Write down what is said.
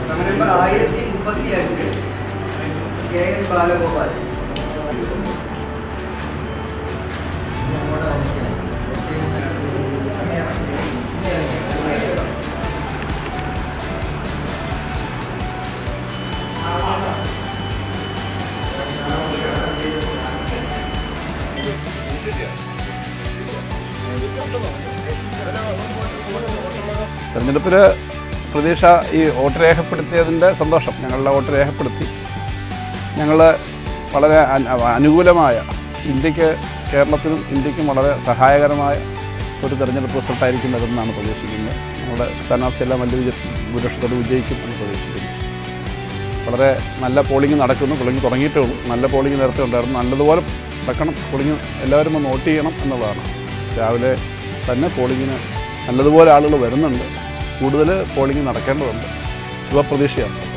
number ആയിരത്തി മുപ്പത്തി അഞ്ച് കെ എൻ ബാലഗോപാൽ തെരഞ്ഞെടുപ്പിൽ പ്രതീക്ഷ ഈ വോട്ട് രേഖപ്പെടുത്തിയതിൻ്റെ സന്തോഷം ഞങ്ങളുടെ വോട്ട് രേഖപ്പെടുത്തി ഞങ്ങൾ വളരെ അന- അനുകൂലമായ ഇന്ത്യക്ക് കേരളത്തിനും ഇന്ത്യക്കും വളരെ സഹായകരമായ ഒരു തെരഞ്ഞെടുപ്പ് റിസൾട്ടായിരിക്കും വരുമെന്നാണ് പ്രതീക്ഷിക്കുന്നത് നമ്മുടെ സ്ഥാനാർത്ഥിയെല്ലാം വലിയ വിജയ ഭൂരിപക്ഷത്തോട് വിജയിക്കും എന്ന് പ്രതീക്ഷിക്കുന്നു വളരെ നല്ല പോളിംഗ് നടക്കുന്നു പോളിംഗ് തുടങ്ങിയിട്ടേ ഉള്ളൂ നല്ല പോളിംഗ് നേരത്തെ ഉണ്ടായിരുന്നു നല്ലതുപോലെ നടക്കണം പോളിംഗ് എല്ലാവരും ഒന്ന് വോട്ട് ചെയ്യണം എന്നുള്ളതാണ് രാവിലെ തന്നെ പോളിങ്ങിന് നല്ലതുപോലെ ആളുകൾ വരുന്നുണ്ട് കൂടുതൽ പോളിംഗ് നടക്കേണ്ടതുണ്ട് ശുഭപ്രതീക്ഷയാണ്